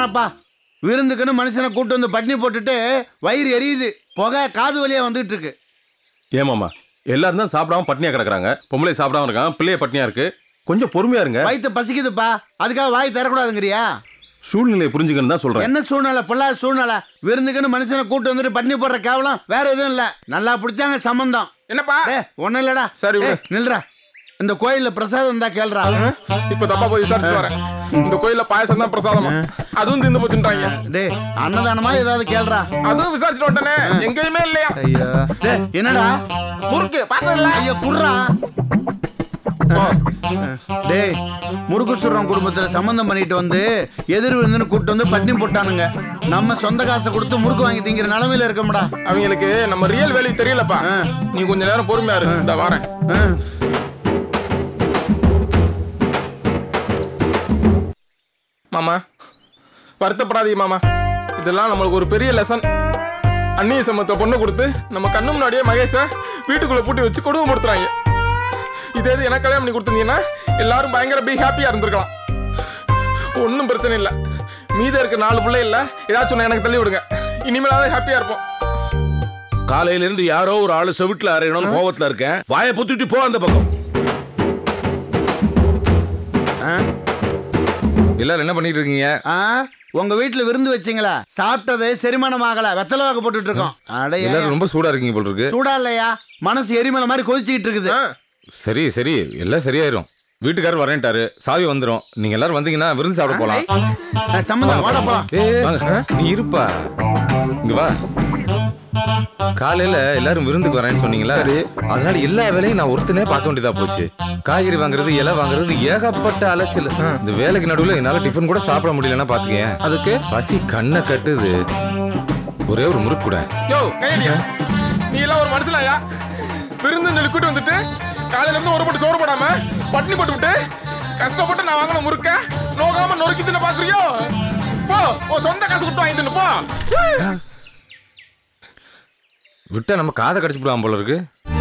வேணாப்பா விருந்துக்குன்னு மனுஷனை கூட்டு வந்து பட்னி போட்டுட்டு வயிறு எரியுது புகை காது வழியா வந்துட்டு இருக்கு ஏமாமா எல்லாரும் தான் சாப்பிடாம பட்னியா கிடக்குறாங்க பொம்பளை சாப்பிடாம இருக்காங்க பிள்ளைய பட்னியா இருக்கு கொஞ்சம் பொறுமையா இருங்க வயிற்று பசிக்குதுப்பா அதுக்காக வாய் தரக்கூடாதுங்கிறியா சூழ்நிலையை புரிஞ்சுக்கன்னு தான் சொல்றேன் என்ன சூழ்நிலை பொல்லாத சூழ்நிலை விருந்துக்குன்னு மனுஷனை கூட்டு வந்துட்டு பட்னி போடுற கேவலம் வேற எதுவும் இல்ல நல்லா பிடிச்சாங்க சம்பந்தம் என்னப்பா ஏ ஒன்னும் இல்லடா சரி, விடு. ஏய், நில்றா இந்த கோயில்ல பிரசாதம் தான் கேள்றா இப்ப தப்பா போய் விசாரிச்சு வரேன் இந்த கோயில்ல பாயசம் தான் பிரசாதமா அதுவும் தின்னு போச்சுட்டாங்க டேய் அன்னதானமா ஏதாவது கேள்றா அதுவும் விசாரிச்சுட்டு வந்துட்டேனே எங்கேயுமே இல்லையா ஐயா டேய் என்னடா முறுக்கு பார்த்தது இல்ல ஐயா குர்ரா டேய் முறுக்கு சுடுறோம் குடும்பத்துல சம்பந்தம் பண்ணிட்டு வந்து எதிர் விருந்துன்னு கூட்டு வந்து பட்னி போட்டானுங்க நம்ம சொந்த காசை கொடுத்து முறுக்கு வாங்கி திங்கிற நிலமையில இருக்கோம்டா அவங்களுக்கு நம்ம ரியல் வேல்யூ தெரியலப்பா ஆ. நீ கொஞ்ச நேரம் பொறுமையா இரு இந்த வரேன் ஆ. மாமா வருத்தப்படாதீங்க மாமா இதெல்லாம் நம்மளுக்கு ஒரு பெரிய லெசன் அந்நிய சமத்தை பொண்ணு கொடுத்து நம்ம கண்ணு முன்னாடியே மகேஷை வீட்டுக்குள்ள பூட்டி வச்சு கொடுமைப்படுத்துறாங்க இதே இது எனக்கு கல்யாணம் பண்ணி கொடுத்துருந்தீங்கன்னா எல்லாரும் பயங்கர பி ஹாப்பியா இருந்திருக்கலாம் ஒன்றும் பிரச்சனை இல்லை மீதம் இருக்க நாலு பிள்ளை இல்லை ஏதாச்சும் ஒன்று எனக்கு தள்ளி விடுங்க இனிமேலாவது ஹாப்பியா இருப்போம் காலையில இருந்து யாரோ ஒரு ஆளு செவிட்டுல அறையணும்னு கோவத்துல இருக்கேன் வாயை பொத்திட்டு போ அந்த பக்கம் எல்லாரும் என்ன பண்ணிட்டு இருக்கீங்க ஆ உங்க வீட்டுல விருந்து வச்சீங்களா சாப்பிட்டது செரிமானம் ஆகல வெத்தலை வாக்கு போட்டுட்டு இருக்கோம் அடைய எல்லாரும் ரொம்ப சூடா இருக்கீங்க போல் இருக்கு சூடா இல்லையா மனசு எரிமலை மாதிரி கொதிச்சுக்கிட்டு இருக்குது ஆ சரி சரி எல்லாம் சரியாயிரும் வீட்டுக்காரர் வரேன்ட்டாரு சாவி வந்துரும் நீங்க எல்லாரும் வந்தீங்கன்னா விருந்து சாப்பிட போலாம் ஆ, சம்மந்தம் வாடா போலாம் ஏய், நீ இருப்பா இங்க வா காலையில எல்லாரும் விருந்துக்கு வரேன்னு சொன்னீங்களா அதனால எல்லா வேலையும் நான் ஒருத்தனே பார்க்க வேண்டியதா போச்சு காய்கறி வாங்குறது இலை வாங்குறது ஏகப்பட்ட அலைச்சல் இந்த வேலைக்கு நடுவுல என்னால டிஃபன் கூட சாப்பிட முடியலன்னா பாத்துக்கேன் அதுக்கு பசி கண்ணை கட்டுது ஒரே ஒரு முறுக்கு கூட யோ கையடியா நீ எல்லாம் ஒரு மனுஷனாயா விருந்து சொல்லி கூட்டி வந்துட்டு காலையில இருந்து ஒரு போட்டு சோறு போடாம பட்டினி போட்டு விட்டு கஷ்டப்பட்டு நான் வாங்கின முறுக்க நோகாம நொறுக்கி தின்னு பாக்குறியோ போ உன் சொந்த காசு கொடுத்து வாங்கி தின்னு போ விட்டா நம்ம காதை கடிச்சு போடுவான் போல இருக்கு